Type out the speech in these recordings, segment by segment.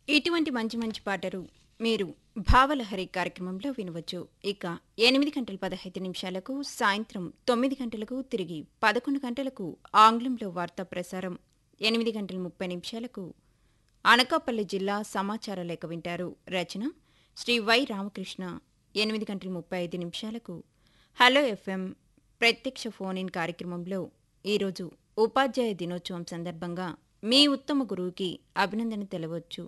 ఇటువంటి మంచి మంచి పాటలు మీరు భావలహరి కార్యక్రమంలో వినవచ్చు ఇక ఎనిమిది గంటల పదహైదు నిమిషాలకు సాయంత్రం తొమ్మిది గంటలకు తిరిగి పదకొండు గంటలకు ఆంగ్లంలో వార్తా ప్రసారం ఎనిమిది గంటల ముప్పై నిమిషాలకు అనకాపల్లి జిల్లా సమాచార లేఖ వింటారు రచన శ్రీ వై రామకృష్ణ ఎనిమిది గంటల ముప్పై ఐదు నిమిషాలకు హలో ఎఫ్ఎం ప్రత్యక్ష ఫోన్ ఇన్ కార్యక్రమంలో ఈరోజు ఉపాధ్యాయ దినోత్సవం సందర్భంగా మీ ఉత్తమ గురువుకి అభినందన తెలవచ్చు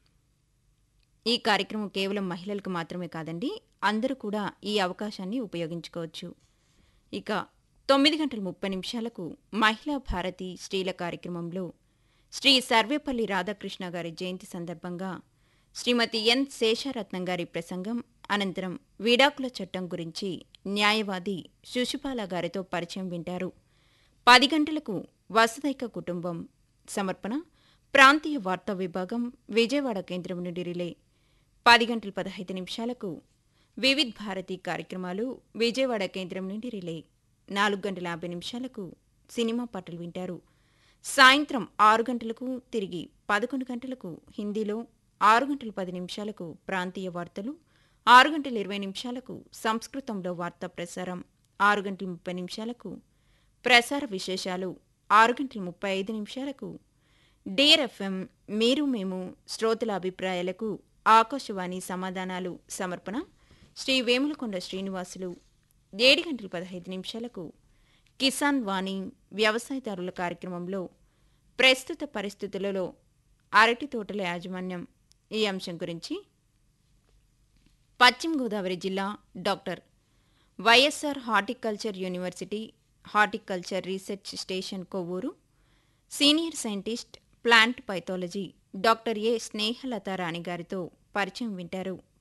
ఈ కార్యక్రమం కేవలం మహిళలకు మాత్రమే కాదండి అందరూ కూడా ఈ అవకాశాన్ని ఉపయోగించుకోవచ్చు ఇక తొమ్మిది గంటల ముప్పై నిమిషాలకు మహిళా భారతి స్త్రీల కార్యక్రమంలో శ్రీ సర్వేపల్లి రాధాకృష్ణ గారి జయంతి సందర్భంగా శ్రీమతి ఎన్ శేషారత్నం గారి ప్రసంగం అనంతరం విడాకుల చట్టం గురించి న్యాయవాది శుశుపాల గారితో పరిచయం వింటారు పది గంటలకు వసుదైక కుటుంబం సమర్పణ ప్రాంతీయ వార్తా విభాగం విజయవాడ కేంద్రం నుండి రిలే పది గంటల పదహైదు నిమిషాలకు వివిధ్ భారతి కార్యక్రమాలు విజయవాడ కేంద్రం నుండి రిలే నాలుగు గంటల యాభై నిమిషాలకు సినిమా పాటలు వింటారు సాయంత్రం ఆరు గంటలకు తిరిగి పదకొండు గంటలకు హిందీలో ఆరు గంటల పది నిమిషాలకు ప్రాంతీయ వార్తలు ఆరు గంటల ఇరవై నిమిషాలకు సంస్కృతంలో వార్తా ప్రసారం ఆరు గంటల ముప్పై నిమిషాలకు ప్రసార విశేషాలు ఆరు గంటల ముప్పై ఐదు నిమిషాలకు డియర్ ఎఫ్ఎం మీరు మేము శ్రోతల అభిప్రాయాలకు ఆకాశవాణి సమాధానాలు సమర్పణ శ్రీ వేములకొండ శ్రీనివాసులు ఏడు గంటల పదహైదు నిమిషాలకు కిసాన్ వాణి వ్యవసాయదారుల కార్యక్రమంలో ప్రస్తుత పరిస్థితులలో అరటి తోటల యాజమాన్యం ఈ అంశం గురించి పశ్చిమ గోదావరి జిల్లా doctor YSR horticulture university horticulture research station Kovvur senior scientist plant pathology doctor A Snehalatha Rani గారితో పరిచయం వింటారు